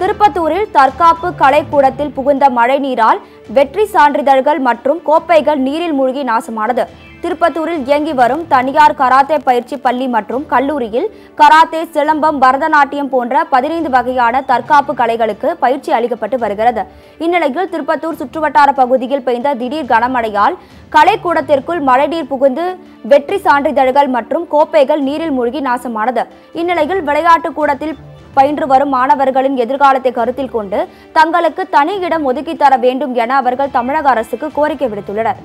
திருப்பத்தூரில் தற்காப்பு கலைக்கூடத்தில் புகுந்த மழைநீரால் வெற்றி சான்றிதழ்கள் மற்றும் கோப்பைகள் நீரில் மூழ்கி நாசமானது திருப்பத்தூரில் இயங்கி வரும் தனியார் கராத்தே பயிற்சி பள்ளி மற்றும் கல்லூரியில் கராத்தே சிலம்பம் பரதநாட்டியம் போன்ற பதினைந்து வகையான தற்காப்பு கலைகளுக்கு பயிற்சி அளிக்கப்பட்டு வருகிறது இந்நிலையில் திருப்பத்தூர் சுற்றுவட்டார பகுதியில் பெய்த திடீர் கனமழையால் கலைக்கூடத்திற்குள் மழைநீர் புகுந்து வெற்றி சான்றிதழ்கள் மற்றும் கோப்பைகள் நீரில் மூழ்கி நாசமானது இந்நிலையில் விளையாட்டு கூடத்தில் பயின்று வரும் மாணவர்களின் எதிர்காலத்தை கருத்தில் கொண்டு தங்களுக்கு தனி இடம் ஒதுக்கி தர வேண்டும் என அவர்கள் தமிழக அரசுக்கு கோரிக்கை விடுத்துள்ளனர்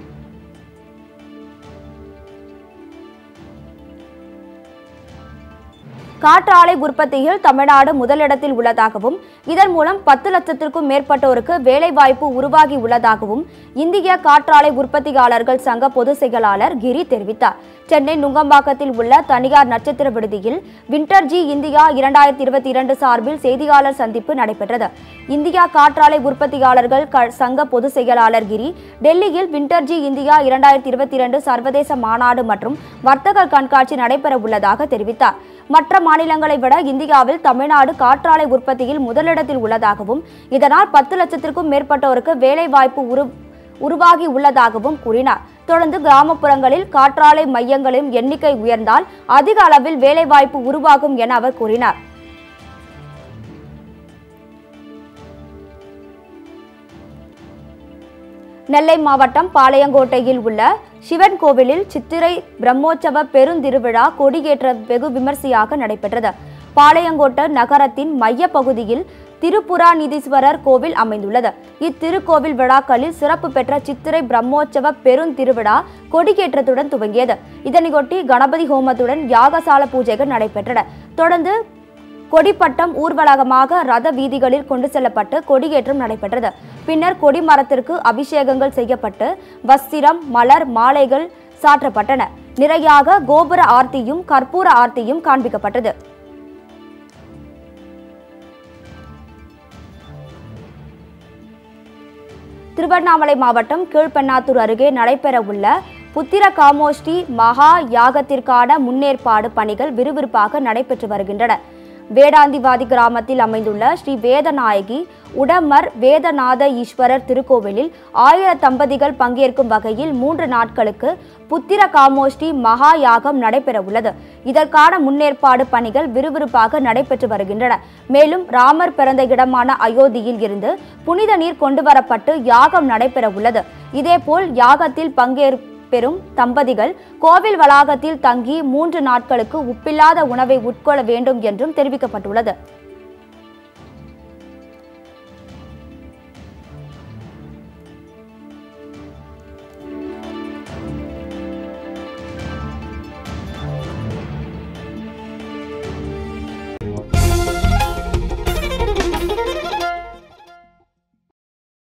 காற்றாலை உற்பத்தியில் தமிழ்நாடு முதலிடத்தில் உள்ளதாகவும் இதன் மூலம் பத்து லட்சத்திற்கும் மேற்பட்டோருக்கு வேலைவாய்ப்பு உருவாகி உள்ளதாகவும் இந்திய காற்றாலை உற்பத்தியாளர்கள் சங்க பொதுச் செயலாளர் கிரி தெரிவித்தார் சென்னை நுங்கம்பாக்கத்தில் உள்ள தனியார் நட்சத்திர விடுதியில் வின்டர்ஜி இந்தியா இரண்டாயிரத்தி இருபத்தி இரண்டு சார்பில் செய்தியாளர் சந்திப்பு நடைபெற்றது இந்தியா காற்றாலை உற்பத்தியாளர்கள் க- சங்க பொதுச் செயலாளர் கிரி டெல்லியில் வின்டர்ஜி இந்தியா இரண்டாயிரத்தி இருபத்தி இரண்டு சர்வதேச மாநாடு மற்றும் வர்த்தக கண்காட்சி நடைபெற உள்ளதாக தெரிவித்தார் மற்ற மாநிலங்களை விட இந்தியாவில் தமிழ்நாடு காற்றாலை உற்பத்தியில் முதலிடத்தில் உள்ளதாகவும் இதனால் பத்து லட்சத்திற்கும் மேற்பட்டோருக்கு வேலைவாய்ப்பு உரு உருவாகி உள்ளதாகவும் கூறினார் தொடர்ந்து கிராமப்புறங்களில் காற்றாலை மையங்களின் எண்ணிக்கை உயர்ந்தால் அதிக அளவில் வேலைவாய்ப்பு உருவாகும் என அவர் கூறினார் நெல்லை மாவட்டம் பாளையங்கோட்டையில் உள்ள சிவன் கோவிலில் சித்திரை பிரம்மோற்சவ பெருந்திருவிழா கொடியேற்ற வெகு விமர்சையாக நடைபெற்றது பாளையங்கோட்டை நகரத்தின் மைய பகுதியில் திருப்புராநிதீஸ்வரர் கோவில் அமைந்துள்ளது இத்திருக்கோவில் விழாக்களில் சிறப்பு பெற்ற சித்திரை பிரம்மோற்சவ பெருந்திருவிழா கொடியேற்றத்துடன் துவங்கியது இதனையொட்டி கணபதி ஹோமத்துடன் யாகசால பூஜைகள் நடைபெற்றன தொடர்ந்து கொடிப்பட்டம் ஊர்வலகமாக ரத வீதிகளில் கொண்டு செல்லப்பட்டு கொடியேற்றம் நடைபெற்றது பின்னர் கொடிமரத்திற்கு அபிஷேகங்கள் செய்யப்பட்டு வஸ்திரம் மலர் மாலைகள் சாற்றப்பட்டன நிறையாக கோபுர ஆர்த்தியும் கற்பூர ஆர்த்தியும் காண்பிக்கப்பட்டது திருவண்ணாமலை மாவட்டம் கீழ்பெண்ணாத்தூர் அருகே நடைபெறவுள்ள புத்திர காமோஷ்டி மகா யாகத்திற்கான முன்னேற்பாடு பணிகள் விறுவிறுப்பாக நடைபெற்று வருகின்றன வேடாந்திவாதி கிராமத்தில் அமைந்துள்ள ஸ்ரீ வேதநாயகி உடமர் வேதநாத ஈஸ்வரர் திருக்கோவிலில் ஆயிர தம்பதிகள் பங்கேற்கும் வகையில் மூன்று நாட்களுக்கு புத்திர காமோஷ்டி மகா யாகம் நடைபெறவுள்ளது இதற்கான முன்னேற்பாடு பணிகள் விறுவிறுப்பாக நடைபெற்று வருகின்றன மேலும் ராமர் பிறந்த இடமான அயோத்தியில் இருந்து புனித நீர் கொண்டுவரப்பட்டு யாகம் நடைபெறவுள்ளது இதேபோல் யாகத்தில் பங்கேற்பெறும் தம்பதிகள் கோவில் வளாகத்தில் தங்கி மூன்று நாட்களுக்கு உப்பில்லாத உணவை உட்கொள்ள வேண்டும் என்றும் தெரிவிக்கப்பட்டுள்ளது